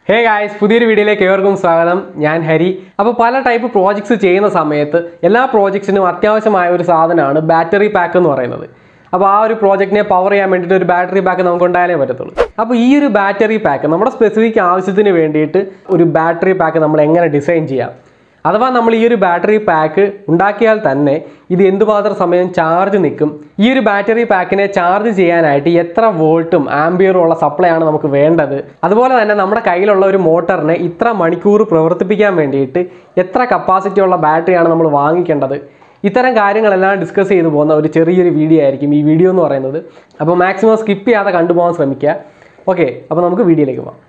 hey guys പുതിയൊരു വീഡിയോയിലേക്ക് ഏവർക്കും സ്വാഗതം ഞാൻ ഹരി അപ്പോൾ പല ടൈപ്പ് പ്രോജക്ട്സ് ചെയ്യുന്ന സമയത്ത് എല്ലാ പ്രോജക്ട്സിനും അത്യാവശ്യമായ ഒരു സാധനമാണ് ബാറ്ററി പാക്ക് എന്ന് പറയുന്നത് അപ്പോൾ ആ ഒരു പ്രോജക്റ്റിനെ പവർ ചെയ്യാൻ വേണ്ടിയിട്ട് ഒരു ബാറ്ററി പാക്ക് നമുക്ക് ഉണ്ടായാലേ പറ്റത്തുള്ളൂ അപ്പോൾ ഈ ഒരു ബാറ്ററി പാക്ക് നമ്മുടെ സ്പെസിഫിക് ആവശ്യത്തിന് വേണ്ടിയിട്ട് ഒരു ബാറ്ററി പാക്ക് നമ്മൾ എങ്ങനെ ഡിസൈൻ ചെയ്യാം അഥവാ നമ്മൾ ഈ ഒരു ബാറ്ററി പാക്ക് ഉണ്ടാക്കിയാൽ തന്നെ ഇത് എന്തുമാത്രം സമയം ചാർജ് നിൽക്കും ഈ ഒരു ബാറ്ററി പാക്കിനെ ചാർജ് ചെയ്യാനായിട്ട് എത്ര വോൾട്ടും ആംബിയറും ഉള്ള സപ്ലൈ ആണ് നമുക്ക് വേണ്ടത് അതുപോലെ തന്നെ നമ്മുടെ കയ്യിലുള്ള ഒരു മോട്ടറിനെ ഇത്ര മണിക്കൂർ പ്രവർത്തിപ്പിക്കാൻ വേണ്ടിയിട്ട് എത്ര കപ്പാസിറ്റി ഉള്ള ബാറ്ററിയാണ് നമ്മൾ വാങ്ങിക്കേണ്ടത് ഇത്തരം കാര്യങ്ങളെല്ലാം ഡിസ്കസ് ചെയ്തു പോകുന്ന ഒരു ചെറിയൊരു വീഡിയോ ആയിരിക്കും ഈ വീഡിയോ എന്ന് പറയുന്നത് അപ്പോൾ മാക്സിമം സ്കിപ്പ് ചെയ്യാതെ കണ്ടുപോകാൻ ശ്രമിക്കുക ഓക്കെ അപ്പോൾ നമുക്ക് വീഡിയോയിലേക്ക് പോകാം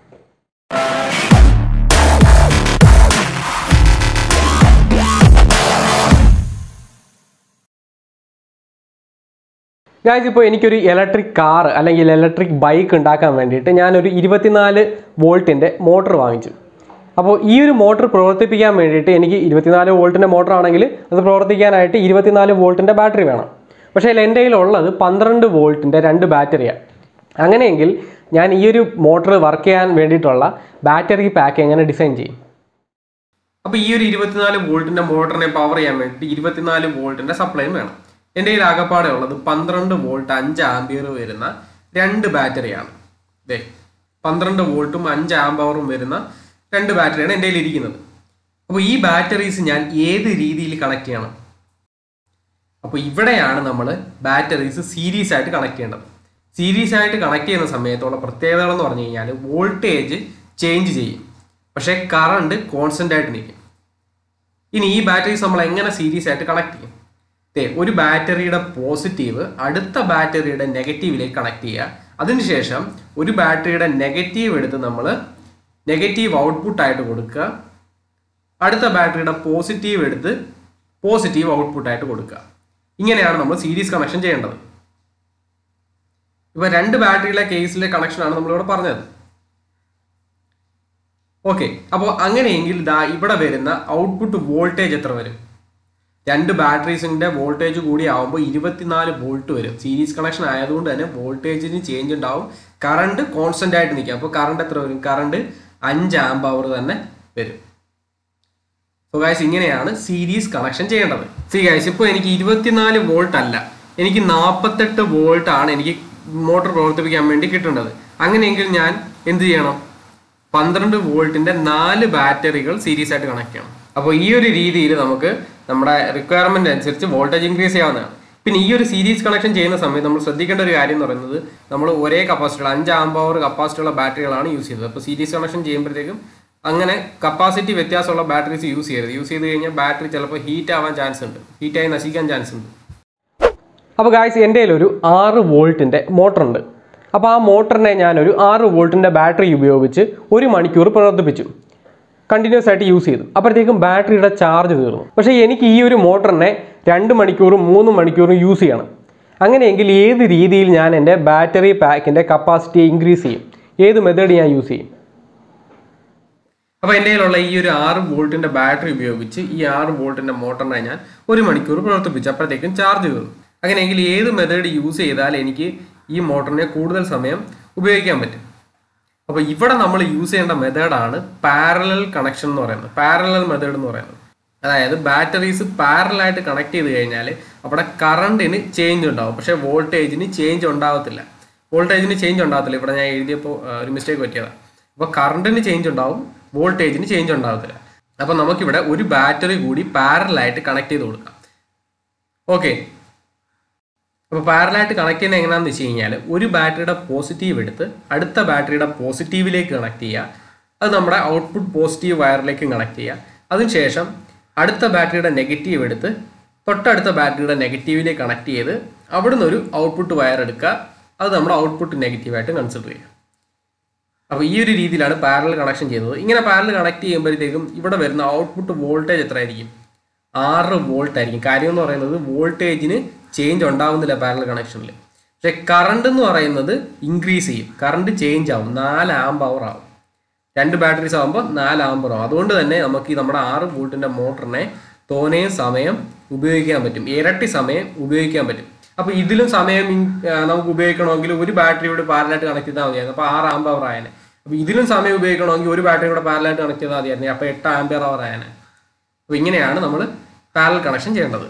ഗായ്സ് ഇപ്പോൾ എനിക്കൊരു ഇലക്ട്രിക് കാർ അല്ലെങ്കിൽ ഇലക്ട്രിക് ബൈക്ക് ഉണ്ടാക്കാൻ വേണ്ടിയിട്ട് ഞാനൊരു ഇരുപത്തിനാല് വോൾട്ടിൻ്റെ മോട്ടർ വാങ്ങിച്ചു അപ്പോൾ ഈ ഒരു മോട്ടർ പ്രവർത്തിപ്പിക്കാൻ വേണ്ടിയിട്ട് എനിക്ക് ഇരുപത്തിനാല് വോൾട്ടിൻ്റെ മോട്ടർ ആണെങ്കിൽ അത് പ്രവർത്തിക്കാനായിട്ട് ഇരുപത്തിനാല് വോൾട്ടിൻ്റെ ബാറ്ററി വേണം പക്ഷേ അതിൽ എൻ്റെ കയ്യിലുള്ളത് പന്ത്രണ്ട് വോൾട്ടിൻ്റെ രണ്ട് ബാറ്ററിയാണ് അങ്ങനെയെങ്കിൽ ഞാൻ ഈ ഒരു മോട്ടർ വർക്ക് ചെയ്യാൻ വേണ്ടിയിട്ടുള്ള ബാറ്ററി പാക്ക് എങ്ങനെ ഡിസൈൻ ചെയ്യും അപ്പോൾ ഈ ഒരു ഇരുപത്തിനാല് വോൾട്ടിൻ്റെ മോട്ടറിനെ പവർ ചെയ്യാൻ വേണ്ടി ഇരുപത്തിനാല് വോൾട്ടിൻ്റെ സപ്ലൈയും വേണം എൻ്റെ കയ്യിൽ ആകപ്പാടെ ഉള്ളത് പന്ത്രണ്ട് വോൾട്ട് അഞ്ച് ആംബിയർ വരുന്ന രണ്ട് ബാറ്ററിയാണ് ദേ പന്ത്രണ്ട് വോൾട്ടും അഞ്ച് ആംബവറും വരുന്ന രണ്ട് ബാറ്ററിയാണ് എൻ്റെ കയ്യിൽ ഇരിക്കുന്നത് അപ്പോൾ ഈ ബാറ്ററീസ് ഞാൻ ഏത് രീതിയിൽ കണക്ട് ചെയ്യണം അപ്പോൾ ഇവിടെയാണ് നമ്മൾ ബാറ്ററീസ് സീരീസ് ആയിട്ട് കണക്ട് ചെയ്യേണ്ടത് സീരീസ് ആയിട്ട് കണക്ട് ചെയ്യുന്ന സമയത്തുള്ള പ്രത്യേകതകൾ എന്ന് പറഞ്ഞു കഴിഞ്ഞാൽ വോൾട്ടേജ് ചേഞ്ച് ചെയ്യും പക്ഷേ കറണ്ട് കോൺസ്റ്റന്റ് ആയിട്ട് നിൽക്കും ഇനി ഈ ബാറ്ററീസ് നമ്മൾ എങ്ങനെ സീരീസ് ആയിട്ട് കണക്ട് ചെയ്യും ദേ ഒരു ബാറ്ററിയുടെ പോസിറ്റീവ് അടുത്ത ബാറ്ററിയുടെ നെഗറ്റീവിലേക്ക് കണക്ട് ചെയ്യുക അതിനുശേഷം ഒരു ബാറ്ററിയുടെ നെഗറ്റീവ് എടുത്ത് നമ്മൾ നെഗറ്റീവ് ഔട്ട്പുട്ട് ആയിട്ട് കൊടുക്കുക അടുത്ത ബാറ്ററിയുടെ പോസിറ്റീവ് എടുത്ത് പോസിറ്റീവ് ഔട്ട്പുട്ട് ആയിട്ട് കൊടുക്കുക ഇങ്ങനെയാണ് നമ്മൾ സീരീസ് കണക്ഷൻ ചെയ്യേണ്ടത് ഇപ്പൊ രണ്ട് ബാറ്ററിയിലെ കേസിലെ കണക്ഷനാണ് നമ്മളിവിടെ പറഞ്ഞത് ഓക്കെ അപ്പോൾ അങ്ങനെയെങ്കിൽ ദാ ഇവിടെ വരുന്ന ഔട്ട്പുട്ട് വോൾട്ടേജ് എത്ര വരും രണ്ട് ബാറ്ററീസിന്റെ വോൾട്ടേജ് കൂടി ആവുമ്പോൾ ഇരുപത്തിനാല് വോൾട്ട് വരും സീരീസ് കണക്ഷൻ ആയതുകൊണ്ട് തന്നെ വോൾട്ടേജിന് ചേഞ്ച് ഉണ്ടാവും കറണ്ട് കോൺസ്റ്റന്റ് ആയിട്ട് നിൽക്കും അപ്പോൾ കറണ്ട് എത്ര വരും കറണ്ട് അഞ്ച് ആംബ് അവർ തന്നെ വരും സോ ഗായ്സ് ഇങ്ങനെയാണ് സീരീസ് കണക്ഷൻ ചെയ്യേണ്ടത് സി ഗായ്സ് ഇപ്പോൾ എനിക്ക് ഇരുപത്തിനാല് വോൾട്ട് അല്ല എനിക്ക് നാൽപ്പത്തെട്ട് വോൾട്ട് ആണ് എനിക്ക് മോട്ടോർ പ്രവർത്തിപ്പിക്കാൻ വേണ്ടി കിട്ടേണ്ടത് അങ്ങനെയെങ്കിൽ ഞാൻ എന്ത് ചെയ്യണം പന്ത്രണ്ട് വോൾട്ടിന്റെ നാല് ബാറ്ററികൾ സീരീസ് ആയിട്ട് കണക്ട് ചെയ്യണം അപ്പോൾ ഈ ഒരു രീതിയിൽ നമുക്ക് നമ്മുടെ റിക്വയർമെന്റ് അനുസരിച്ച് വോൾട്ടേജ് ഇൻക്രീസ് ചെയ്യാവുന്നതാണ് പിന്നെ ഈ ഒരു സീരീസ് കണക്ഷൻ ചെയ്യുന്ന സമയത്ത് നമ്മൾ ശ്രദ്ധിക്കേണ്ട ഒരു കാര്യം എന്ന് പറയുന്നത് നമ്മൾ ഒരേ കപ്പാസിറ്റി അഞ്ച് ആമ്പവർ കപ്പാസിറ്റി ഉള്ള ബാറ്ററികളാണ് യൂസ് ചെയ്തത് അപ്പോൾ സീരീസ് കണക്ഷൻ ചെയ്യുമ്പോഴത്തേക്കും അങ്ങനെ കപ്പാസിറ്റി വ്യത്യാസമുള്ള ബാറ്ററീസ് യൂസ് ചെയ്യരുത് യൂസ് ചെയ്ത് കഴിഞ്ഞാൽ ബാറ്ററി ചിലപ്പോൾ ഹീറ്റ് ആവാൻ ചാൻസ് ഉണ്ട് ഹീറ്റായി നശിക്കാൻ ചാൻസ് ഉണ്ട് അപ്പോൾ ഗായ്സ് എൻ്റെ ഒരു ആറ് വോൾട്ടിൻ്റെ മോട്ടറുണ്ട് അപ്പോൾ ആ മോട്ടറിനെ ഞാനൊരു ആറ് വോൾട്ടിൻ്റെ ബാറ്ററി ഉപയോഗിച്ച് ഒരു മണിക്കൂർ പ്രവർത്തിപ്പിച്ചു കണ്ടിന്യൂസ് ആയിട്ട് യൂസ് ചെയ്തു അപ്പോഴത്തേക്കും ബാറ്ററിയുടെ ചാർജ് തീർന്നു പക്ഷേ എനിക്ക് ഈ ഒരു മോട്ടറിനെ രണ്ട് മണിക്കൂറും മൂന്ന് മണിക്കൂറും യൂസ് ചെയ്യണം അങ്ങനെയെങ്കിൽ ഏത് രീതിയിൽ ഞാൻ എൻ്റെ ബാറ്ററി പാക്കിൻ്റെ കപ്പാസിറ്റി ഇൻക്രീസ് ചെയ്യും ഏത് മെത്തേഡ് ഞാൻ യൂസ് ചെയ്യും അപ്പോൾ എൻ്റെ കയ്യിലുള്ള ഈ ഒരു ആറ് വോൾട്ടിൻ്റെ ബാറ്ററി ഉപയോഗിച്ച് ഈ ആറ് വോൾട്ടിൻ്റെ മോട്ടറിനെ ഞാൻ ഒരു മണിക്കൂർ പ്രവർത്തിപ്പിച്ചു അപ്പോഴത്തേക്കും ചാർജ് കയറും അങ്ങനെയെങ്കിൽ ഏത് മെത്തേഡ് യൂസ് ചെയ്താൽ എനിക്ക് ഈ മോട്ടറിനെ കൂടുതൽ സമയം ഉപയോഗിക്കാൻ പറ്റും അപ്പോൾ ഇവിടെ നമ്മൾ യൂസ് ചെയ്യേണ്ട മെത്തേഡാണ് പാരലൽ കണക്ഷൻ എന്ന് പറയുന്നത് പാരലൽ മെത്തേഡ് എന്ന് പറയുന്നത് അതായത് ബാറ്ററീസ് പാരലായിട്ട് കണക്ട് ചെയ്ത് കഴിഞ്ഞാൽ അവിടെ കറണ്ടിന് ചേഞ്ച് ഉണ്ടാവും പക്ഷേ വോൾട്ടേജിന് ചേഞ്ച് ഉണ്ടാവത്തില്ല വോൾട്ടേജിന് ചേഞ്ച് ഉണ്ടാവത്തില്ല ഇവിടെ ഞാൻ എഴുതിയപ്പോൾ ആ, ഒരു മിസ്റ്റേക്ക് പറ്റിയതാണ് അപ്പോൾ കറണ്ടിന് ചേഞ്ച് ഉണ്ടാവും വോൾട്ടേജിന് ചേഞ്ച് ഉണ്ടാവത്തില്ല അപ്പോൾ നമുക്കിവിടെ ഒരു ബാറ്ററി കൂടി പാരലായിട്ട് കണക്ട് ചെയ്ത് കൊടുക്കാം ഓക്കെ അപ്പോൾ പാരലായിട്ട് കണക്ട് ചെയ്യുന്നത് എങ്ങനെയാണെന്ന് വെച്ച് കഴിഞ്ഞാൽ ഒരു ബാറ്ററിയുടെ പോസിറ്റീവ് എടുത്ത് അടുത്ത ബാറ്ററിയുടെ പോസിറ്റീവിലേക്ക് കണക്ട് ചെയ്യുക അത് നമ്മുടെ ഔട്ട്പുട്ട് പോസിറ്റീവ് വയറിലേക്ക് കണക്ട് ചെയ്യുക അതിനുശേഷം അടുത്ത ബാറ്ററിയുടെ നെഗറ്റീവ് എടുത്ത് തൊട്ടടുത്ത ബാറ്ററിയുടെ നെഗറ്റീവിലേക്ക് കണക്ട് ചെയ്ത് അവിടുന്ന് ഒരു ഔട്ട്പുട്ട് വയർ എടുക്കുക അത് നമ്മുടെ ഔട്ട്പുട്ട് നെഗറ്റീവായിട്ട് കൺസിഡർ ചെയ്യുക അപ്പോൾ ഈ ഒരു രീതിയിലാണ് പാരലൽ കണക്ഷൻ ചെയ്യുന്നത് ഇങ്ങനെ പാരലൽ കണക്ട് ചെയ്യുമ്പോഴത്തേക്കും ഇവിടെ വരുന്ന ഔട്ട്പുട്ട് വോൾട്ടേജ് എത്ര ആയിരിക്കും ആറ് വോൾട്ട് ആയിരിക്കും കാര്യം എന്ന് പറയുന്നത് വോൾട്ടേജിന് ചേഞ്ച് ഉണ്ടാവുന്നില്ല പാരലൽ കണക്ഷനിൽ പക്ഷെ കറണ്ട് എന്ന് പറയുന്നത് ഇൻക്രീസ് ചെയ്യും കറണ്ട് ചേഞ്ച് ആവും നാല് ആംബ് അവർ ആവും രണ്ട് ബാറ്ററീസ് ആകുമ്പോൾ നാല് ആംബർ ആവും അതുകൊണ്ട് തന്നെ നമുക്ക് ഈ നമ്മുടെ ആറ് വോൾട്ടിൻ്റെ മോട്ടറിനെ തോനെ സമയം ഉപയോഗിക്കാൻ പറ്റും ഇരട്ടി സമയം ഉപയോഗിക്കാൻ പറ്റും അപ്പോൾ ഇതിലും സമയം ഇൻ- ആ, നമുക്ക് ഉപയോഗിക്കണമെങ്കിൽ ഒരു ബാറ്ററിയോട് പാരലായിട്ട് കണക്ട് ചെയ്താൽ മതിയായിരുന്നു അപ്പോൾ ആറ് ആംബ് അവർ ആയനെ അപ്പോൾ ഇതിലും സമയം ഉപയോഗിക്കണമെങ്കിൽ ഒരു ബാറ്ററി കൂടെ പാരലായിട്ട് കണക്ട് ചെയ്താൽ മതിയായിരുന്നു അപ്പോൾ എട്ട് ആംബിയർ അവർ ആയനെ അപ്പോൾ ഇങ്ങനെയാണ് നമ്മൾ പാരൽ കണക്ഷൻ ചെയ്യേണ്ടത്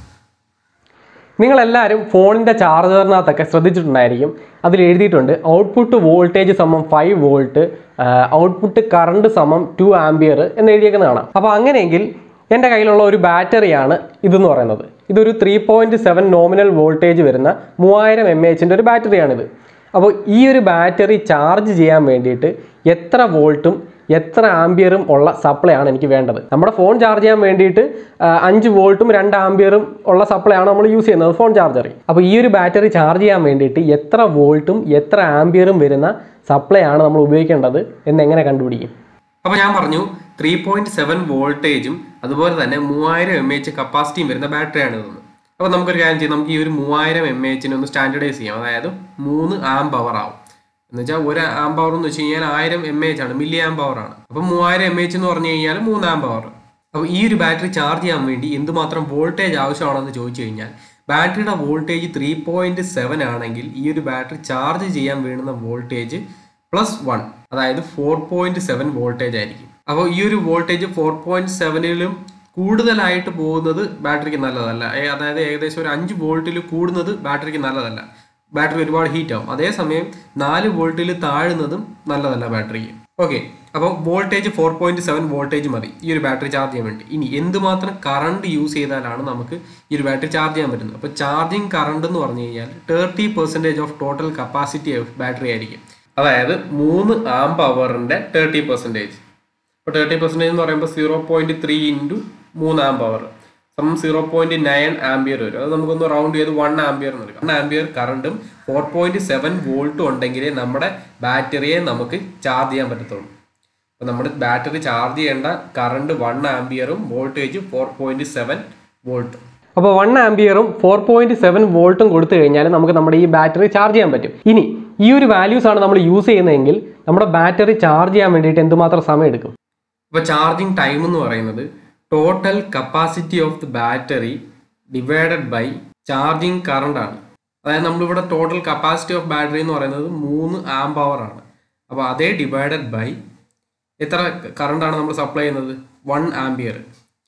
നിങ്ങളെല്ലാവരും ഫോണിൻ്റെ ചാർജറിനകത്തൊക്കെ ശ്രദ്ധിച്ചിട്ടുണ്ടായിരിക്കും അതിൽ എഴുതിയിട്ടുണ്ട് ഔട്ട്പുട്ട് വോൾട്ടേജ് സമം ഫൈവ് വോൾട്ട് ഔട്ട്പുട്ട് കറണ്ട് സമം ടു ആംബിയർ എന്ന് എഴുതിയേക്കുന്നത് കാണാം അപ്പോൾ അങ്ങനെയെങ്കിൽ എൻ്റെ കയ്യിലുള്ള ഒരു ബാറ്ററിയാണ് ഇതെന്ന് പറയുന്നത് ഇതൊരു three point seven nominal voltage വരുന്ന മൂവായിരം എം എച്ചിൻ്റെ ഒരു ബാറ്ററിയാണിത് അപ്പോൾ ഈ ഒരു ബാറ്ററി ചാർജ് ചെയ്യാൻ വേണ്ടിയിട്ട് എത്ര വോൾട്ടും എത്ര ആംബിയറും ഉള്ള സപ്ലൈ ആണ് എനിക്ക് വേണ്ടത് നമ്മുടെ ഫോൺ ചാർജ് ചെയ്യാൻ വേണ്ടിയിട്ട് ആ, അഞ്ച് വോൾട്ടും രണ്ട് ആംബിയറും ഉള്ള സപ്ലൈ ആണ് നമ്മൾ യൂസ് ചെയ്യുന്നത് ഫോൺ ചാർജറിൽ അപ്പോൾ ഈ ഒരു ബാറ്ററി ചാർജ് ചെയ്യാൻ വേണ്ടിയിട്ട് എത്ര വോൾട്ടും എത്ര ആംബിയറും വരുന്ന സപ്ലൈ ആണ് നമ്മൾ ഉപയോഗിക്കേണ്ടത് എന്ന് എങ്ങനെ കണ്ടുപിടിക്കും അപ്പോൾ ഞാൻ പറഞ്ഞു ത്രീ പോയിന്റ് സെവൻ വോൾട്ടേജും അതുപോലെ തന്നെ മൂവായിരം എം എച്ച് കപ്പാസിറ്റിയും വരുന്ന ബാറ്ററിയാണ് ഇതെന്ന് അപ്പോൾ നമുക്കൊരു കാര്യം ചെയ്യാം നമുക്ക് ഈ ഒരു മൂവായിരം എം എച്ചിനെ ഒന്ന് സ്റ്റാൻഡർഡൈസ് ചെയ്യാം അതായത് മൂന്ന് ആം പവർ ആവും എന്ന് വെച്ചാൽ ഒരു ആം പവർ എന്ന് വെച്ച് കഴിഞ്ഞാൽ ആയിരം എം എച്ച് ആണ് മില്ലി ആം പവർ ആണ് അപ്പോൾ മൂവായിരം എം എച്ച് എന്ന് പറഞ്ഞു കഴിഞ്ഞാൽ മൂന്ന് ആം പവർ അപ്പോൾ ഈ ഒരു ബാറ്ററി ചാർജ് ചെയ്യാൻ വേണ്ടി എന്തുമാത്രം വോൾട്ടേജ് ആവശ്യമാണെന്ന് ചോദിച്ചു കഴിഞ്ഞാൽ ബാറ്ററിയുടെ വോൾട്ടേജ് ത്രീ പോയിന്റ് സെവൻ ആണെങ്കിൽ ഈ ഒരു ബാറ്ററി ചാർജ് ചെയ്യാൻ വേണ്ടുന്ന വോൾട്ടേജ് പ്ലസ് വൺ അതായത് ഫോർ പോയിന്റ് സെവൻ വോൾട്ടേജ് ആയിരിക്കും അപ്പോൾ ഈ ഒരു വോൾട്ടേജ് ഫോർ പോയിന്റ് സെവനിലും കൂടുതലായിട്ട് പോകുന്നത് ബാറ്ററിക്ക് നല്ലതല്ല ഏ- അതായത് ഏകദേശം ഒരു അഞ്ച് വോൾട്ടിൽ കൂടുന്നത് ബാറ്ററിക്ക് നല്ലതല്ല ബാറ്ററി ഒരുപാട് ഹീറ്റ് ആവും അതേസമയം നാല് വോൾട്ടിൽ താഴുന്നതും നല്ലതല്ല ബാറ്ററിക്ക് ഓക്കെ അപ്പോൾ voltage four point seven voltage മതി ഈ ഒരു ബാറ്ററി ചാർജ് ചെയ്യാൻ വേണ്ടി ഇനി എന്തുമാത്രം കറണ്ട് യൂസ് ചെയ്താലാണ് നമുക്ക് ഈ ഒരു ബാറ്ററി ചാർജ് ചെയ്യാൻ പറ്റുന്നത് അപ്പോൾ ചാർജിങ് കറണ്ട് എന്ന് പറഞ്ഞു കഴിഞ്ഞാൽ thirty percentage of total capacity of battery ആയിരിക്കും അതായത് മൂന്ന് ആം പവറിൻ്റെ തേർട്ടി പെർസെൻറ്റേജ് ഇപ്പോൾ തേർട്ടി പെർസെൻറ്റേജ് എന്ന് പറയുമ്പോൾ സീറോ പോയിന്റ് ത്രീ ഇൻറ്റു മൂന്ന് ആം പവർ സമം സീറോ പോയിന്റ് നയൻ ആംബിയർ വരും അത് നമുക്കൊന്ന് റൗണ്ട് ചെയ്ത് വൺ ആംബിയർ എന്ന് എടുക്കാം വൺ ആംബിയർ കറണ്ടും ഫോർ പോയിന്റ് സെവൻ വോൾട്ടും ഉണ്ടെങ്കിലേ നമ്മുടെ ബാറ്ററിയെ നമുക്ക് ചാർജ് ചെയ്യാൻ പറ്റത്തുള്ളൂ അപ്പോൾ നമ്മുടെ ബാറ്ററി ചാർജ് ചെയ്യേണ്ട കറണ്ട് വൺ ആംബിയറും വോൾട്ടേജ് ഫോർ പോയിന്റ് സെവൻ വോൾട്ടും അപ്പോൾ വൺ ആംബിയറും ഫോർ പോയിന്റ് സെവൻ വോൾട്ടും കൊടുത്തു കഴിഞ്ഞാൽ നമുക്ക് നമ്മുടെ ഈ ബാറ്ററി ചാർജ് ചെയ്യാൻ പറ്റും ഇനി ഈ ഒരു വാല്യൂസ് ആണ് നമ്മൾ യൂസ് ചെയ്യുന്നതെങ്കിൽ നമ്മുടെ ബാറ്ററി ചാർജ് ചെയ്യാൻ വേണ്ടിയിട്ട് എന്തുമാത്രം സമയം എടുക്കും ഇപ്പോൾ ചാർജിങ് ടൈം എന്ന് പറയുന്നത് total capacity of the battery divided by charging current ആണ് അതായത് നമ്മളിവിടെ ടോട്ടൽ കപ്പാസിറ്റി ഓഫ് ബാറ്ററി എന്ന് പറയുന്നത് മൂന്ന് ആം പവർ ആണ് അപ്പോൾ അതേ ഡിവൈഡഡ് ബൈ എത്ര കറണ്ടാണ് നമ്മൾ സപ്ലൈ ചെയ്യുന്നത് വൺ ആംബിയർ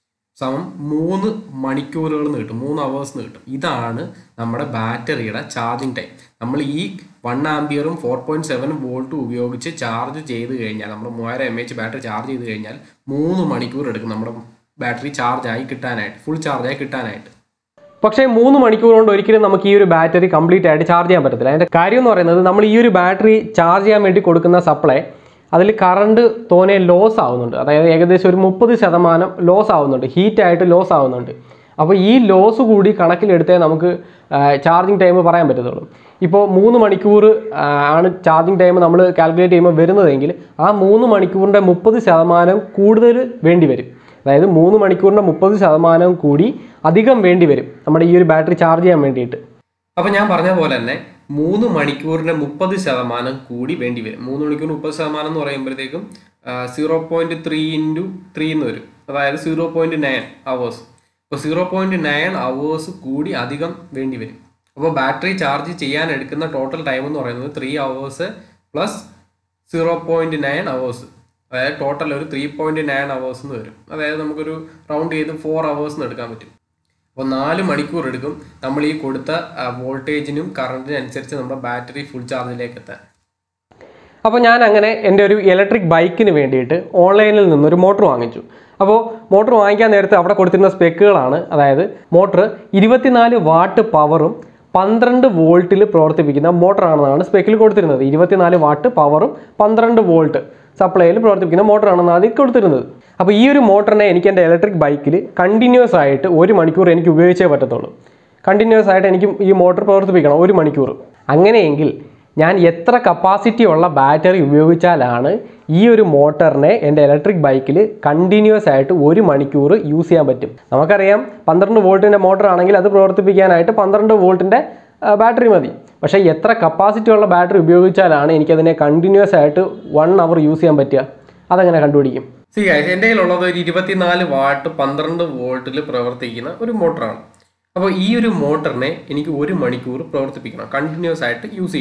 സമം മൂന്ന് മണിക്കൂറുകൾ എന്ന് കിട്ടും മൂന്ന് അവേഴ്സ് എന്ന് കിട്ടും ഇതാണ് നമ്മുടെ ബാറ്ററിയുടെ ചാർജിങ് ടൈം നമ്മൾ ഈ വൺ ആംബിയറും ഫോർ പോയിന്റ് സെവൻ വോൾട്ടും ഉപയോഗിച്ച് ചാർജ് ചെയ്ത് കഴിഞ്ഞാൽ നമ്മൾ മൂവായിരം എം എച്ച് ബാറ്ററി ചാർജ് ചെയ്ത് കഴിഞ്ഞാൽ മൂന്ന് മണിക്കൂർ എടുക്കും നമ്മുടെ ബാറ്ററി ചാർജ് ആയി കിട്ടാനായിട്ട് ഫുൾ ചാർജ് ആയി കിട്ടാനായിട്ട് പക്ഷേ മൂന്ന് മണിക്കൂർ കൊണ്ട് ഒരിക്കലും നമുക്ക് ഈ ഒരു ബാറ്ററി കംപ്ലീറ്റ് ആയിട്ട് ചാർജ് ചെയ്യാൻ പറ്റത്തില്ല അതിൻ്റെ കാര്യം എന്ന് പറയുന്നത് നമ്മൾ ഈ ഒരു ബാറ്ററി ചാർജ് ചെയ്യാൻ വേണ്ടി കൊടുക്കുന്ന സപ്ലൈ അതിൽ കറണ്ട് തോനെ ലോസ് ആവുന്നുണ്ട് അതായത് ഏകദേശം ഒരു മുപ്പത് ശതമാനം ലോസ് ആവുന്നുണ്ട് ഹീറ്റ് ആയിട്ട് ലോസ് ആവുന്നുണ്ട് അപ്പോൾ ഈ ലോസ് കൂടി കണക്കിലെടുത്തേ നമുക്ക് ചാർജിങ് ടൈം പറയാൻ പറ്റത്തുള്ളൂ ഇപ്പോൾ മൂന്ന് മണിക്കൂർ ആ, ആണ് ചാർജിങ് ടൈം നമ്മൾ കാൽക്കുലേറ്റ് ചെയ്യുമ്പോൾ വരുന്നതെങ്കിൽ ആ മൂന്ന് മണിക്കൂറിൻ്റെ മുപ്പത് ശതമാനം കൂടുതൽ വേണ്ടി വരും അതായത് മൂന്ന് മണിക്കൂറിൻ്റെ മുപ്പത് ശതമാനം കൂടി അധികം വേണ്ടി വരും നമ്മുടെ ഈ ഒരു ബാറ്ററി ചാർജ് ചെയ്യാൻ വേണ്ടിയിട്ട് അപ്പോൾ ഞാൻ പറഞ്ഞ പോലെ തന്നെ മൂന്ന് മണിക്കൂറിന് മുപ്പത് ശതമാനം കൂടി വേണ്ടി വരും മൂന്ന് മണിക്കൂർ മുപ്പത് ശതമാനം എന്ന് പറയുമ്പോഴത്തേക്കും zero point three into three എന്ന് വരും അതായത് സീറോ പോയിന്റ് നയൻ അവേഴ്സ് അപ്പോൾ സീറോ പോയിന്റ് നയൻ അവേഴ്സ് കൂടി അധികം വേണ്ടി വരും അപ്പോൾ ബാറ്ററി ചാർജ് ചെയ്യാൻ എടുക്കുന്ന ടോട്ടൽ ടൈം എന്ന് പറയുന്നത് three hours plus zero point nine hours അതായത് ടോട്ടൽ ഒരു ത്രീ പോയിന്റ് നയൻ അവേഴ്സ് എന്ന് വരും അതായത് നമുക്കൊരു റൗണ്ട് ചെയ്ത് ഫോർ അവേഴ്സ് എന്ന് എടുക്കാൻ പറ്റും അപ്പോൾ നാല് മണിക്കൂർ എടുക്കും നമ്മൾ ഈ കൊടുത്ത വോൾട്ടേജിനും കറണ്ടിനും അനുസരിച്ച് നമ്മുടെ ബാറ്ററി ഫുൾ ചാർജിലേക്ക് എത്താൻ അപ്പോൾ ഞാൻ അങ്ങനെ എൻ്റെ ഒരു ഇലക്ട്രിക് ബൈക്കിന് വേണ്ടിയിട്ട് ഓൺലൈനിൽ നിന്നൊരു മോട്ടർ വാങ്ങിച്ചു അപ്പോൾ മോട്ടർ വാങ്ങിക്കാൻ നേരത്തെ അവിടെ കൊടുത്തിരുന്ന സ്പെക്കുകളാണ് അതായത് മോട്ടർ ഇരുപത്തിനാല് വാട്ട് പവറും പന്ത്രണ്ട് വോൾട്ടിൽ പ്രവർത്തിപ്പിക്കുന്ന മോട്ടറാണെന്നാണ് സ്പെക്കിൽ കൊടുത്തിരുന്നത് ഇരുപത്തിനാല് വാട്ട് പവറും പന്ത്രണ്ട് വോൾട്ട് സപ്ലൈയിൽ പ്രവർത്തിപ്പിക്കുന്ന മോട്ടറാണെന്നാണ് അതിൽ കൊടുത്തിരുന്നത് അപ്പോൾ ഈ ഒരു മോട്ടറിനെ എനിക്ക് എൻ്റെ ഇലക്ട്രിക് ബൈക്കിൽ കണ്ടിന്യൂസ് ആയിട്ട് ഒരു മണിക്കൂർ എനിക്ക് ഉപയോഗിച്ചേ പറ്റത്തുള്ളൂ കണ്ടിന്യൂസ് ആയിട്ട് എനിക്ക് ഈ മോട്ടോർ പ്രവർത്തിപ്പിക്കണം ഒരു മണിക്കൂർ അങ്ങനെയെങ്കിൽ ഞാൻ എത്ര കപ്പാസിറ്റി ഉള്ള ബാറ്ററി ഉപയോഗിച്ചാലാണ് ഈ ഒരു മോട്ടറിനെ എൻ്റെ ഇലക്ട്രിക് ബൈക്കിൽ കണ്ടിന്യൂസ് ആയിട്ട് ഒരു മണിക്കൂർ യൂസ് ചെയ്യാൻ പറ്റും നമുക്കറിയാം പന്ത്രണ്ട് വോൾട്ടിൻ്റെ മോട്ടർ ആണെങ്കിൽ അത് പ്രവർത്തിപ്പിക്കാനായിട്ട് പന്ത്രണ്ട് വോൾട്ടിൻ്റെ ബാറ്ററി മതി പക്ഷേ എത്ര കപ്പാസിറ്റി ഉള്ള ബാറ്ററി ഉപയോഗിച്ചാലാണ് എനിക്കതിനെ കണ്ടിന്യൂസ് ആയിട്ട് വൺ അവർ യൂസ് ചെയ്യാൻ പറ്റുക അതെങ്ങനെ കണ്ടുപിടിക്കും സി ഗൈസ് എൻ്റെ കയ്യിലുള്ളത് ഒരു ഇരുപത്തിനാല് വാട്ട് പന്ത്രണ്ട് വോൾട്ടിൽ പ്രവർത്തിക്കുന്ന ഒരു മോട്ടറാണ് അപ്പോൾ ഈ ഒരു മോട്ടറിനെ എനിക്ക് ഒരു മണിക്കൂർ പ്രവർത്തിപ്പിക്കണം കണ്ടിന്യൂസ് ആയിട്ട് യൂസ് ചെയ്യണം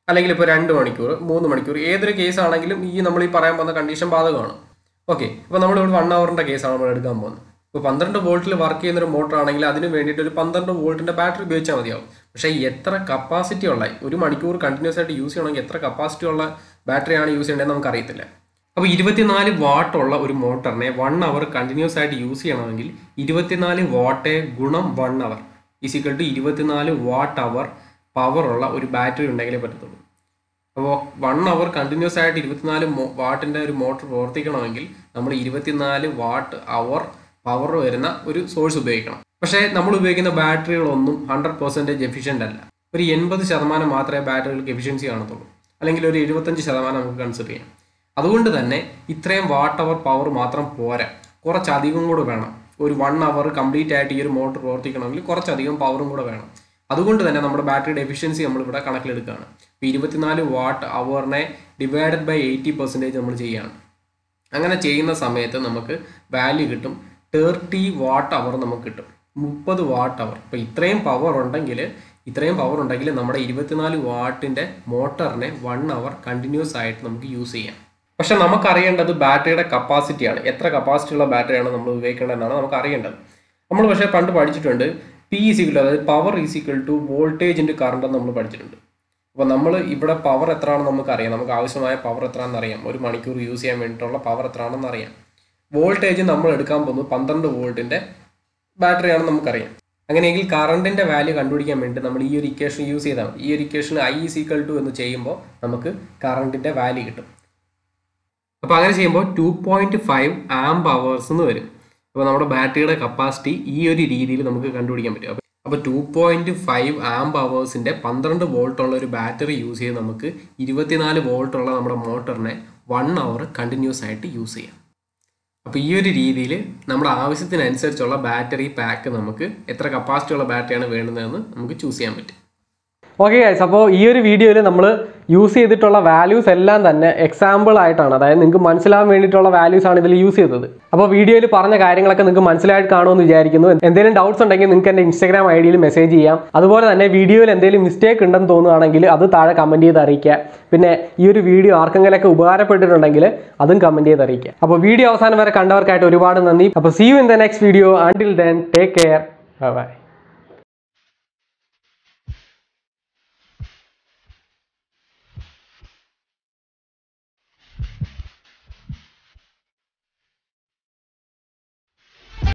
അല്ലെങ്കിൽ ഇപ്പോൾ രണ്ട് മണിക്കൂർ മൂന്ന് മണിക്കൂർ ഏതൊരു കേസ് ആണെങ്കിലും ഈ നമ്മൾ ഈ പറയാൻ പോകുന്ന കണ്ടീഷൻ ബാധകമാണ് ഓക്കെ ഇപ്പോൾ നമ്മൾ ഇവിടെ വൺ അവറിൻ്റെ കേസാണ് നമ്മൾ എടുക്കാൻ പോകുന്നത് ഇപ്പോൾ പന്ത്രണ്ട് വോൾട്ടിൽ വർക്ക് ചെയ്യുന്ന ഒരു മോട്ടർ ആണെങ്കിൽ അതിന് വേണ്ടിയിട്ട് ഒരു പന്ത്രണ്ട് വോൾട്ടിൻ്റെ ബാറ്ററി ഉപയോഗിച്ചാൽ മതിയാവും പക്ഷേ എത്ര കപ്പാസിറ്റി ഉള്ള ഒരു മണിക്കൂർ കണ്ടിന്യൂസ് ആയിട്ട് യൂസ് ചെയ്യണമെങ്കിൽ എത്ര കപ്പാസിറ്റി ഉള്ള ബാറ്ററിയാണ് യൂസ് ചെയ്യേണ്ടതെന്ന് നമുക്ക് അറിയത്തില്ല അപ്പോൾ ഇരുപത്തിനാല് വാട്ട് ഉള്ള ഒരു മോട്ടറിനെ വൺ അവർ കണ്ടിന്യൂസ് ആയിട്ട് യൂസ് ചെയ്യണമെങ്കിൽ ഇരുപത്തിനാല് വാട്ട് ഗുണം വൺ അവർ ഈസിക്കൽ ടു ഇരുപത്തിനാല് വാട്ട് അവർ പവർ ഉള്ള ഒരു ബാറ്ററി ഉണ്ടെങ്കിലേ പറ്റത്തുള്ളൂ അപ്പോൾ വൺ അവർ കണ്ടിന്യൂസ് ആയിട്ട് ഇരുപത്തിനാല് വാട്ടിൻ്റെ ഒരു മോട്ടർ പ്രവർത്തിക്കണമെങ്കിൽ നമ്മൾ ഇരുപത്തിനാല് വാട്ട് അവർ പവർ വരുന്ന ഒരു സോഴ്സ് ഉപയോഗിക്കണം പക്ഷേ നമ്മൾ ഉപയോഗിക്കുന്ന ബാറ്ററികളൊന്നും ഹൺഡ്രഡ് പെർസെൻറ്റേജ് എഫിഷ്യൻ്റ് അല്ല ഒരു എൺപത് ശതമാനം മാത്രമേ ബാറ്ററികൾക്ക് എഫിഷ്യൻസി കാണത്തുള്ളൂ അല്ലെങ്കിൽ ഒരു എഴുപത്തഞ്ച് ശതമാനം നമുക്ക് കൺസിഡർ ചെയ്യാം അതുകൊണ്ട് തന്നെ ഇത്രയും വാട്ട് അവർ പവർ മാത്രം പോരാ കുറച്ചധികം കൂടെ വേണം ഒരു വൺ അവർ കംപ്ലീറ്റ് ആയിട്ട് ഈ ഒരു മോട്ടർ പ്രവർത്തിക്കണമെങ്കിൽ കുറച്ചധികം പവറും കൂടെ വേണം അതുകൊണ്ട് തന്നെ നമ്മുടെ ബാറ്ററിയുടെ എഫിഷ്യൻസി നമ്മളിവിടെ കണക്കിലെടുക്കുകയാണ് ഇപ്പോൾ ഇരുപത്തിനാല് വാട്ട് അവറിനെ ഡിവൈഡഡ് ബൈ എയ്റ്റി പെർസെൻറ്റേജ് നമ്മൾ ചെയ്യുകയാണ് അങ്ങനെ ചെയ്യുന്ന സമയത്ത് നമുക്ക് വാല്യൂ കിട്ടും തേർട്ടി വാട്ട് അവർ നമുക്ക് കിട്ടും മുപ്പത് വാട്ട് അവർ ഇപ്പോൾ ഇത്രയും പവർ ഉണ്ടെങ്കിൽ ഇത്രയും പവർ ഉണ്ടെങ്കിൽ നമ്മുടെ ഇരുപത്തിനാല് വാട്ടിൻ്റെ മോട്ടറിനെ വൺ അവർ കണ്ടിന്യൂസ് ആയിട്ട് നമുക്ക് യൂസ് ചെയ്യാം പക്ഷെ നമുക്കറിയേണ്ടത് ബാറ്ററിയുടെ കപ്പാസിറ്റിയാണ് എത്ര കപ്പാസിറ്റി ഉള്ള ബാറ്ററിയാണ് നമ്മൾ ഉപയോഗിക്കേണ്ടതെന്നാണ് നമുക്ക് അറിയേണ്ടത് നമ്മൾ പക്ഷേ പണ്ട് പഠിച്ചിട്ടുണ്ട് പി ഈസിക്കൽ അതായത് power is equal to voltage into current എന്ന് നമ്മൾ പഠിച്ചിട്ടുണ്ട് അപ്പോൾ നമ്മൾ ഇവിടെ പവർ എത്രയാണെന്ന് നമുക്ക് അറിയാം നമുക്ക് ആവശ്യമായ പവർ എത്രയാണെന്ന് അറിയാം ഒരു മണിക്കൂർ യൂസ് ചെയ്യാൻ വേണ്ടിയിട്ടുള്ള പവർ എത്രയാണെന്ന് അറിയാം വോൾട്ടേജ് നമ്മൾ എടുക്കാൻ പോകുന്നത് പന്ത്രണ്ട് വോൾട്ടിൻ്റെ ബാറ്ററിയാണെന്ന് നമുക്കറിയാം അങ്ങനെയെങ്കിൽ കറണ്ടിൻ്റെ വാല്യൂ കണ്ടുപിടിക്കാൻ വേണ്ടി നമ്മൾ ഈ ഒരു ഇക്വേഷൻ യൂസ് ചെയ്താൽ മതി ഈ ഒരു ഇക്വേഷൻ ഐ ഈസിക്കൽ ടു എന്ന് ചെയ്യുമ്പോൾ നമുക്ക് കറണ്ടിൻ്റെ വാല്യൂ കിട്ടും അപ്പോൾ അങ്ങനെ ചെയ്യുമ്പോൾ two point five amp hours എന്ന് വരും അപ്പോൾ നമ്മുടെ ബാറ്ററിയുടെ കപ്പാസിറ്റി ഈ ഒരു രീതിയിൽ നമുക്ക് കണ്ടുപിടിക്കാൻ പറ്റും അപ്പോൾ അപ്പോൾ ടു പോയിൻറ്റ് ഫൈവ് ആംബ് അവേഴ്സിൻ്റെ പന്ത്രണ്ട് വോൾട്ടുള്ള ഒരു ബാറ്ററി യൂസ് ചെയ്ത് നമുക്ക് ഇരുപത്തിനാല് വോൾട്ടുള്ള നമ്മുടെ മോട്ടറിനെ വൺ അവർ കണ്ടിന്യൂസ് ആയിട്ട് യൂസ് ചെയ്യാം അപ്പോൾ ഈ ഒരു രീതിയിൽ നമ്മുടെ ആവശ്യത്തിനനുസരിച്ചുള്ള ബാറ്ററി പാക്ക് നമുക്ക് എത്ര കപ്പാസിറ്റി ഉള്ള ബാറ്ററിയാണ് വേണ്ടുന്നതെന്ന് നമുക്ക് ചൂസ് ചെയ്യാൻ പറ്റും ഓക്കെ ഗൈസ് അപ്പോൾ ഈ ഒരു വീഡിയോയിൽ നമ്മൾ യൂസ് ചെയ്തിട്ടുള്ള വാല്യൂസ് എല്ലാം തന്നെ എക്സാമ്പിൾ ആയിട്ടാണ് അതായത് നിങ്ങൾക്ക് മനസ്സിലാവാൻ വേണ്ടിയിട്ടുള്ള വാല്യൂസ് ആണ് ഇതിൽ യൂസ് ചെയ്തത് അപ്പോൾ വീഡിയോയിൽ പറഞ്ഞ കാര്യങ്ങളൊക്കെ നിങ്ങൾക്ക് മനസ്സിലായിട്ട് കാണുമെന്ന് വിചാരിക്കുന്നു എന്തെങ്കിലും ഡൗട്ട്സ് ഉണ്ടെങ്കിൽ നിങ്ങൾക്ക് എൻ്റെ ഇൻസ്റ്റാഗ്രാം ഐ ഡിയിൽ മെസ്സേജ് ചെയ്യാം അതുപോലെ തന്നെ വീഡിയോയിൽ എന്തെങ്കിലും മിസ്റ്റേക്ക് ഉണ്ടെന്ന് തോന്നുകയാണെങ്കിൽ അത് താഴെ കമൻറ്റ് ചെയ്ത് അറിയിക്കുക പിന്നെ ഈ ഒരു വീഡിയോ ആർക്കെങ്കിലൊക്കെ ഉപകാരപ്പെട്ടിട്ടുണ്ടെങ്കിൽ അതും കമൻറ്റ് ചെയ്ത് അറിയിക്കുക അപ്പോൾ വീഡിയോ അവസാനം വരെ കണ്ടവർക്കായിട്ട് ഒരുപാട് നന്ദി അപ്പോൾ see you in the next video until then take care by